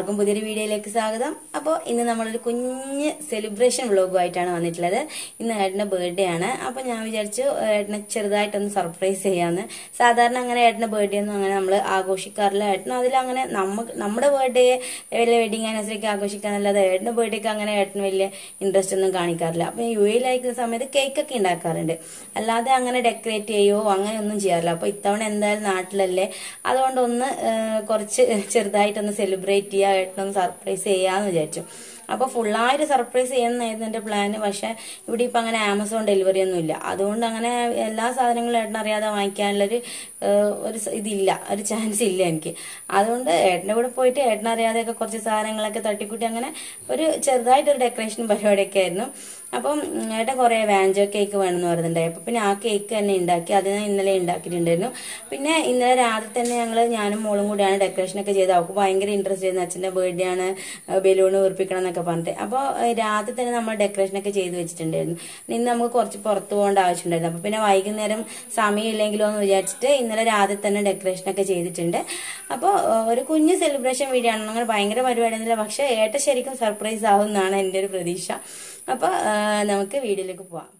എല്ലാവർക്കും പുതിയൊരു വീഡിയോയിലേക്ക് സ്വാഗതം അപ്പോൾ ഇന്ന് നമ്മളൊരു കുഞ്ഞ് സെലിബ്രേഷൻ വ്ളോഗുമായിട്ടാണ് വന്നിട്ടുള്ളത് ഇന്ന് ഏട്ടൻ്റെ ബർത്ത്ഡേ ആണ് അപ്പോൾ ഞാൻ വിചാരിച്ചു ഏട്ടനെ ചെറുതായിട്ടൊന്ന് സർപ്രൈസ് ചെയ്യാമെന്ന് സാധാരണ അങ്ങനെ ഏട്ടൻ്റെ ബർത്ത്ഡേ ഒന്നും അങ്ങനെ നമ്മൾ ആഘോഷിക്കാറില്ല ഏട്ടനും അതിലങ്ങനെ നമുക്ക് നമ്മുടെ ബർത്ത്ഡേ വലിയ വെഡിങ് ആനിവേഴ്സറിക്ക് ആഘോഷിക്കാനല്ലാതെ ഏട്ടൻ്റെ ബർത്ത്ഡേക്ക് അങ്ങനെ ഏട്ടന് വലിയ ഇൻട്രസ്റ്റ് ഒന്നും കാണിക്കാറില്ല അപ്പോൾ യു എയിലായിരിക്കുന്ന സമയത്ത് കേക്കൊക്കെ ഉണ്ടാക്കാറുണ്ട് അല്ലാതെ അങ്ങനെ ഡെക്കറേറ്റ് ചെയ്യോ അങ്ങനെ ഒന്നും ചെയ്യാറില്ല അപ്പോൾ ഇത്തവണ എന്തായാലും നാട്ടിലല്ലേ അതുകൊണ്ട് ഒന്ന് ഏഹ്, കുറച്ച് ചെറുതായിട്ടൊന്ന് സെലിബ്രേറ്റ് ചെയ്യുക ഏട്ടനൊന്ന് സർപ്രൈസ് ചെയ്യാന്ന് വിചാരിച്ചു അപ്പോൾ ഫുള്ളായിട്ട് സർപ്രൈസ് ചെയ്യണമെന്നായിരുന്നു എൻ്റെ പ്ലാന് പക്ഷേ ഇവിടെ ഇപ്പം അങ്ങനെ ആമസോൺ ഡെലിവറി ഒന്നും ഇല്ല അതുകൊണ്ട് അങ്ങനെ എല്ലാ സാധനങ്ങളും ഏട്ടൻ അറിയാതെ വാങ്ങിക്കാനുള്ളൊരു ഏഹ്, ഒരു സ- ഇതില്ല ഒരു ചാൻസ് ഇല്ല എനിക്ക് അതുകൊണ്ട് ഏട്ടൻ്റെ കൂടെ പോയിട്ട് ഏട്ടൻ അറിയാതെയൊക്കെ കുറച്ച് സാധനങ്ങളൊക്കെ തട്ടിക്കൂട്ടി അങ്ങനെ ഒരു ചെറുതായിട്ടൊരു ഡെക്കറേഷൻ പരിപാടിയൊക്കെ ആയിരുന്നു അപ്പം ഉം, ഏട്ടൻ കുറേ വാഞ്ചോ കേക്ക് വേണമെന്ന് പറയുന്നുണ്ടായി അപ്പം പിന്നെ ആ കേക്ക് തന്നെ ഉണ്ടാക്കി അത് ഞാൻ ഇന്നലെ ഉണ്ടാക്കിയിട്ടുണ്ടായിരുന്നു പിന്നെ ഇന്നലെ രാത്രി തന്നെ ഞങ്ങൾ ഞാനും മോളും കൂടിയാണ് ഡെക്കറേഷനൊക്കെ ചെയ്ത് അവൾക്ക് ഭയങ്കര ഇൻട്രസ്റ്റ് ആയിരുന്നു അച്ഛൻ്റെ ബർത്ത്ഡേ ആണ് ബലൂൺ വീർപ്പിക്കണം എന്നൊക്കെ പറഞ്ഞിട്ട് അപ്പോൾ രാത്രി തന്നെ നമ്മൾ ഡെക്കറേഷനൊക്കെ ചെയ്ത് വെച്ചിട്ടുണ്ടായിരുന്നു ഇന്ന് നമുക്ക് കുറച്ച് പുറത്ത് പോകേണ്ട ആവശ്യമുണ്ടായിരുന്നു അപ്പോൾ പിന്നെ വൈകുന്നേരം സമയമില്ലെങ്കിലോ എന്ന് വിചാരിച്ചിട്ട് ഇന്നലെ രാത്രി തന്നെ ഡെക്കറേഷനൊക്കെ ചെയ്തിട്ടുണ്ട് അപ്പോൾ ഒരു കുഞ്ഞ് സെലിബ്രേഷൻ വീഡിയോ ആണ് അങ്ങനെ ഭയങ്കര പരിപാടിയൊന്നുമില്ല പക്ഷേ ഏട്ട ശരിക്കും സർപ്രൈസ് ആവുമെന്നാണ് എൻ്റെ ഒരു പ്രതീക്ഷ അപ്പോൾ നമുക്ക് വീഡിയോയിലേക്ക് പോവാം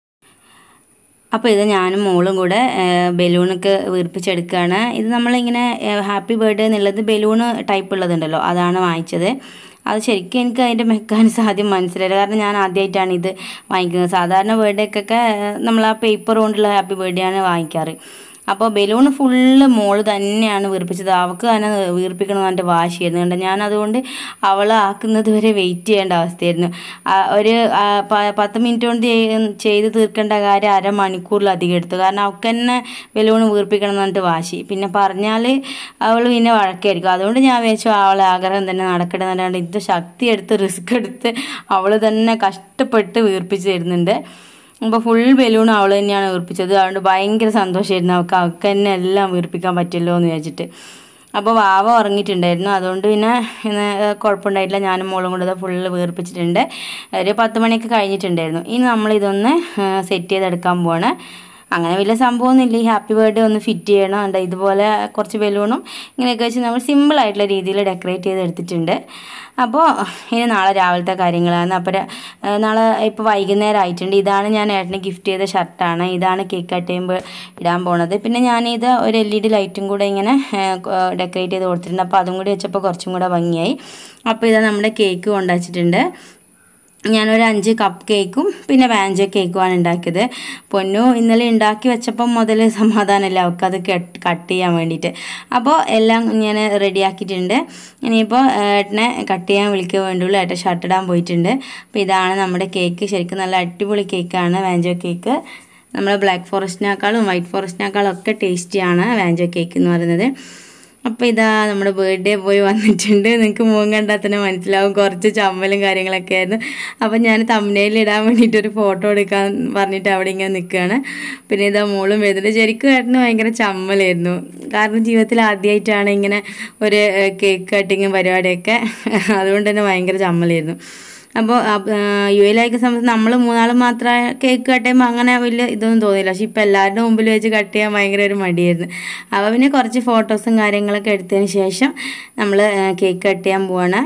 അപ്പോൾ ഇത് ഞാനും മോളും കൂടെ ബലൂണൊക്കെ വീർപ്പിച്ചെടുക്കുകയാണ് ഇത് നമ്മളിങ്ങനെ ഹാപ്പി ബർത്ത്ഡേ എന്നുള്ളത് ബലൂണ് ടൈപ്പ് ഉള്ളതുണ്ടല്ലോ അതാണ് വാങ്ങിച്ചത് അത് ശരിക്കും എനിക്ക് അതിൻ്റെ മെക്കാനിസം ആദ്യം മനസ്സിലായില്ല കാരണം ഞാൻ ആദ്യമായിട്ടാണ് ഇത് വാങ്ങിക്കുന്നത് സാധാരണ ബർത്ത്ഡേക്കൊക്കെ നമ്മൾ ആ പേപ്പർ കൊണ്ടുള്ള ഹാപ്പി ബർത്ത്ഡേ ആണ് വാങ്ങിക്കാറ് അപ്പോൾ ബലൂൺ ഫുള്ള് മോള് തന്നെയാണ് വീർപ്പിച്ചത് അവൾക്ക് തന്നെ വീർപ്പിക്കണം എന്ന് വാശിയായിരുന്നു കണ്ടോ ഞാൻ അതുകൊണ്ട് അവൾ ആക്കുന്നത് വരെ വെയിറ്റ് ചെയ്യേണ്ട അവസ്ഥയായിരുന്നു ആ, ഒരു ആ, പ- പത്ത് മിനിറ്റ് കൊണ്ട് ചെയ്- ചെയ്ത് തീർക്കേണ്ട കാര്യം അരമണിക്കൂറിലധികം എടുത്തു കാരണം അവൾക്ക് തന്നെ ബലൂൺ വീർപ്പിക്കണം എന്ന് പറഞ്ഞിട്ട് വാശി പിന്നെ പറഞ്ഞാൽ അവൾ പിന്നെ വഴക്കായിരിക്കും അതുകൊണ്ട് ഞാൻ വിചാരിച്ചു അവളെ ആഗ്രഹം തന്നെ നടക്കട്ടെ എന്നല്ലാണ്ട് ഇത് ശക്തി എടുത്ത് റിസ്ക് എടുത്ത് അവൾ തന്നെ കഷ്ടപ്പെട്ട് വീർപ്പിച്ച് തരുന്നുണ്ട് അപ്പോൾ ഫുൾ ബലൂൺ അവൾ തന്നെയാണ് വീർപ്പിച്ചത് അതുകൊണ്ട് ഭയങ്കര സന്തോഷമായിരുന്നു അവൾക്ക് അവൾക്ക് തന്നെ എല്ലാം വീർപ്പിക്കാൻ പറ്റുമല്ലോ എന്ന് വിചാരിച്ചിട്ട് അപ്പോൾ വാവ ഉറങ്ങിയിട്ടുണ്ടായിരുന്നു അതുകൊണ്ട് പിന്നെ ഇന്ന് കുഴപ്പമുണ്ടായിട്ടില്ല ഞാനും മോളും കൂടെ ഫുള്ള് വീർപ്പിച്ചിട്ടുണ്ട് ഒരു പത്ത് മണിയൊക്കെ കഴിഞ്ഞിട്ടുണ്ടായിരുന്നു ഇനി നമ്മളിതൊന്ന് സെറ്റ് ചെയ്തെടുക്കാൻ പോവാണ് അങ്ങനെ വലിയ സംഭവമൊന്നുമില്ല ഈ ഹാപ്പി ബർത്ത്ഡേ ഒന്ന് ഫിറ്റ് ചെയ്യണം ഉണ്ട് ഇതുപോലെ കുറച്ച് ബലൂണും ഇങ്ങനെയൊക്കെ വെച്ച് നമ്മൾ സിമ്പിൾ ആയിട്ടുള്ള രീതിയിൽ ഡെക്കറേറ്റ് ചെയ്ത് എടുത്തിട്ടുണ്ട് അപ്പോൾ ഇനി നാളെ രാവിലത്തെ കാര്യങ്ങളാണ് അപ്പോൾ ര- ഏഹ് നാളെ ഇപ്പോൾ വൈകുന്നേരം ആയിട്ടുണ്ട് ഇതാണ് ഞാൻ ഏട്ടന് ഗിഫ്റ്റ് ചെയ്ത ഷർട്ടാണ് ഇതാണ് കേക്ക് കട്ട് ചെയ്യുമ്പോൾ ഇടാൻ പോണത് പിന്നെ ഞാനിത് ഒരു എൽ ഇ ഡി ലൈറ്റും കൂടെ ഇങ്ങനെ ഡെക്കറേറ്റ് ചെയ്ത് കൊടുത്തിട്ടുണ്ട് അപ്പോൾ അതും കൂടി വെച്ചപ്പോൾ കുറച്ചും കൂടെ ഭംഗിയായി അപ്പോൾ ഇതാ നമ്മുടെ കേക്ക് കൊണ്ടുവച്ചിട്ടുണ്ട് ഞാനൊരു അഞ്ച് കപ്പ് കേക്കും പിന്നെ വാഞ്ചോ കേക്കുമാണ് ഉണ്ടാക്കിയത് പൊന്നു ഇന്നലെ ഉണ്ടാക്കി വെച്ചപ്പം മുതൽ സമാധാനമില്ല അവൾക്കത് കട്ട് കട്ട് ചെയ്യാൻ വേണ്ടിയിട്ട് അപ്പോൾ എല്ലാം ഞാൻ റെഡിയാക്കിയിട്ടുണ്ട് ഇനിയിപ്പോൾ ഏട്ടനെ കട്ട് ചെയ്യാൻ വിളിക്കുക വേണ്ടിയുള്ളൂ ഏട്ടൻ ഷർട്ട് ഇടാൻ പോയിട്ടുണ്ട് അപ്പോൾ ഇതാണ് നമ്മുടെ കേക്ക് ശരിക്കും നല്ല അടിപൊളി കേക്കാണ് വാഞ്ചോ കേക്ക് നമ്മൾ ബ്ലാക്ക് ഫോറസ്റ്റിനേക്കാളും വൈറ്റ് ഫോറസ്റ്റിനേക്കാളും ഒക്കെ ടേസ്റ്റിയാണ് വാഞ്ചോ കേക്ക് എന്ന് പറയുന്നത് അപ്പോൾ ഇതാ നമ്മുടെ ബർത്ത്ഡേ പോയി വന്നിട്ടുണ്ട് നിങ്ങൾക്ക് മുഖം കണ്ടാൽ തന്നെ മനസ്സിലാവും കുറച്ച് ചമ്മലും കാര്യങ്ങളൊക്കെ ആയിരുന്നു അപ്പോൾ ഞാൻ തമ്മനയിൽ ഇടാൻ വേണ്ടിയിട്ട് ഒരു ഫോട്ടോ എടുക്കാൻ പറഞ്ഞിട്ട് അവിടെ ഇങ്ങനെ നിൽക്കുകയാണ് പിന്നെ ഇതാ മോളും വരുന്നുണ്ട് ശരിക്കും ഏട്ടന് ഭയങ്കര ചമ്മലായിരുന്നു കാരണം ജീവിതത്തിൽ ആദ്യമായിട്ടാണ് ഇങ്ങനെ ഒരു കേക്ക് കട്ടിങ് പരിപാടിയൊക്കെ അതുകൊണ്ട് തന്നെ ഭയങ്കര ചമ്മലായിരുന്നു അപ്പോൾ യു എയിലായിരിക്കുന്ന സമയത്ത് നമ്മൾ മൂന്നാൾ മാത്രമേ കേക്ക് കട്ട് ചെയ്യുമ്പോൾ അങ്ങനെ വലിയ ഇതൊന്നും തോന്നിയില്ല പക്ഷെ ഇപ്പോൾ എല്ലാവരുടെ മുമ്പിൽ വെച്ച് കട്ട് ചെയ്യാൻ ഭയങ്കര ഒരു മടിയായിരുന്നു അപ്പോൾ പിന്നെ കുറച്ച് ഫോട്ടോസും കാര്യങ്ങളൊക്കെ എടുത്തതിന് ശേഷം നമ്മൾ കേക്ക് കട്ട് ചെയ്യാൻ പോവാണ്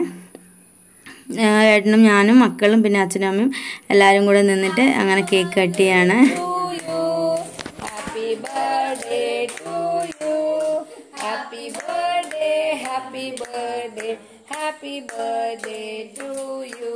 ആ, ഏട്ടനും ഞാനും മക്കളും പിന്നെ അച്ഛനും അമ്മയും എല്ലാവരും കൂടെ നിന്നിട്ട് അങ്ങനെ കേക്ക് കട്ട് ചെയ്യാണ് Happy birthday to you. Happy birthday, happy birthday, happy birthday to you.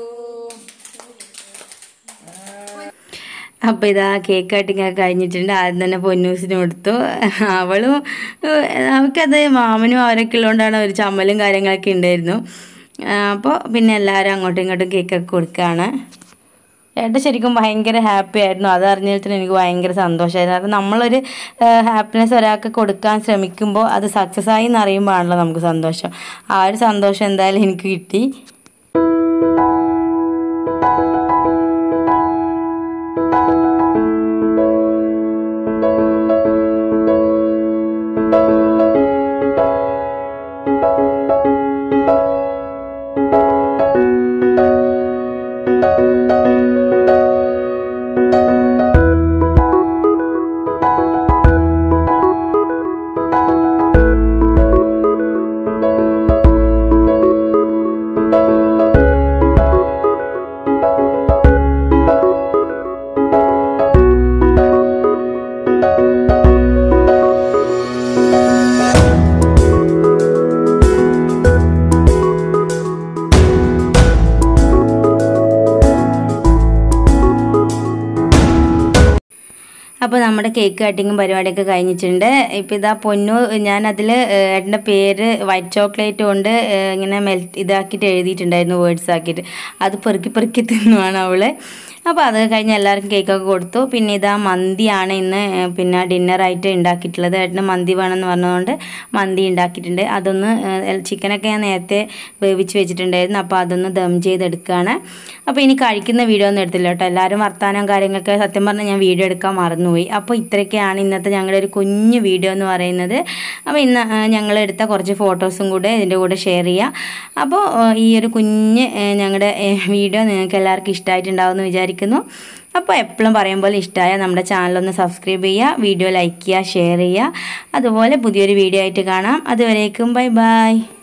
അപ്പോൾ ഇതാ കേക്ക് കട്ടിങ് ഒക്കെ കഴിഞ്ഞിട്ടുണ്ട് ആദ്യം തന്നെ പൊന്നൂസിന് കൊടുത്തു അവളും ഏഹ്, അവൾക്കത് മാമനും അവരൊക്കെ ഉള്ളതുകൊണ്ടാണ് ഒരു ചമ്മലും കാര്യങ്ങളൊക്കെ ഉണ്ടായിരുന്നു അപ്പോൾ പിന്നെ എല്ലാവരും അങ്ങോട്ടും ഇങ്ങോട്ടും കേക്കൊക്കെ കൊടുക്കുകയാണ് ഏട്ടൻ ശരിക്കും ഭയങ്കര ഹാപ്പി ആയിരുന്നു അത് അറിഞ്ഞിട്ട് എനിക്ക് ഭയങ്കര സന്തോഷമായിരുന്നു കാരണം നമ്മളൊരു ഹാപ്പിനെസ് ഒരാൾക്ക് കൊടുക്കാൻ ശ്രമിക്കുമ്പോൾ അത് സക്സസ് ആയി എന്ന് അറിയുമ്പോഴാണല്ലോ നമുക്ക് സന്തോഷം ആ ഒരു സന്തോഷം എന്തായാലും എനിക്ക് കിട്ടി അപ്പോൾ നമ്മുടെ കേക്ക് കട്ടിങ്ങും പരിപാടിയൊക്കെ കഴിഞ്ഞിട്ടുണ്ട് ഇപ്പോൾ ഇതാ പൊന്നു ഞാനതിൽ ഏട്ടൻ്റെ പേര് വൈറ്റ് ചോക്ലേറ്റ് കൊണ്ട് ഏഹ്, ഇങ്ങനെ മെൽറ്റ് ഇതാക്കിയിട്ട് എഴുതിയിട്ടുണ്ടായിരുന്നു വേർഡ്സ് ആക്കിയിട്ട് അത് പെറുക്കി പെറുക്കി തിന്നുവാണ് അവള് അപ്പോൾ അത് കഴിഞ്ഞ് എല്ലാവർക്കും കേക്കൊക്കെ കൊടുത്തു പിന്നെ ഇതാ മന്തിയാണ് ഇന്ന് ഏഹ്, പിന്നെ ഡിന്നറായിട്ട് ഉണ്ടാക്കിയിട്ടുള്ളത് ഏട്ടന് മന്തി വേണമെന്ന് പറഞ്ഞതുകൊണ്ട് മന്തി ഉണ്ടാക്കിയിട്ടുണ്ട് അതൊന്ന് ഏഹ്, ചിക്കനൊക്കെ ഞാൻ നേരത്തെ വേവിച്ച് വെച്ചിട്ടുണ്ടായിരുന്നു അപ്പോൾ അതൊന്ന് ദം ചെയ്തെടുക്കുകയാണ് അപ്പോൾ ഇനി കഴിക്കുന്ന വീഡിയോ ഒന്നും എടുത്തില്ല കേട്ടോ എല്ലാവരും വർത്താനം കാര്യങ്ങളൊക്കെ സത്യം പറഞ്ഞാൽ ഞാൻ വീഡിയോ എടുക്കാൻ മറന്നുപോയി അപ്പോൾ ഇത്രയൊക്കെയാണ് ഇന്നത്തെ ഞങ്ങളുടെ ഒരു കുഞ്ഞു വീഡിയോ എന്ന് പറയുന്നത് അപ്പോൾ ഇന്ന് ഞങ്ങൾ എടുത്ത കുറച്ച് ഫോട്ടോസും കൂടെ ഇതിൻ്റെ കൂടെ ഷെയർ ചെയ്യുക അപ്പോൾ ഏഹ്, ഈ ഒരു കുഞ്ഞ് ഏഹ്, ഞങ്ങളുടെ ഏഹ്, വീഡിയോ നിങ്ങൾക്ക് എല്ലാവർക്കും ഇഷ്ടമായിട്ടുണ്ടാവും എന്ന് വിചാരിക്കുന്നു അപ്പോൾ എപ്പോഴും പറയും പോലെ ഇഷ്ടമായ നമ്മുടെ ചാനലൊന്ന് സബ്സ്ക്രൈബ് ചെയ്യുക വീഡിയോ ലൈക്ക് ചെയ്യുക ഷെയർ ചെയ്യുക അതുപോലെ പുതിയൊരു വീഡിയോ ആയിട്ട് കാണാം അതുവരേക്കും ബൈ ബൈ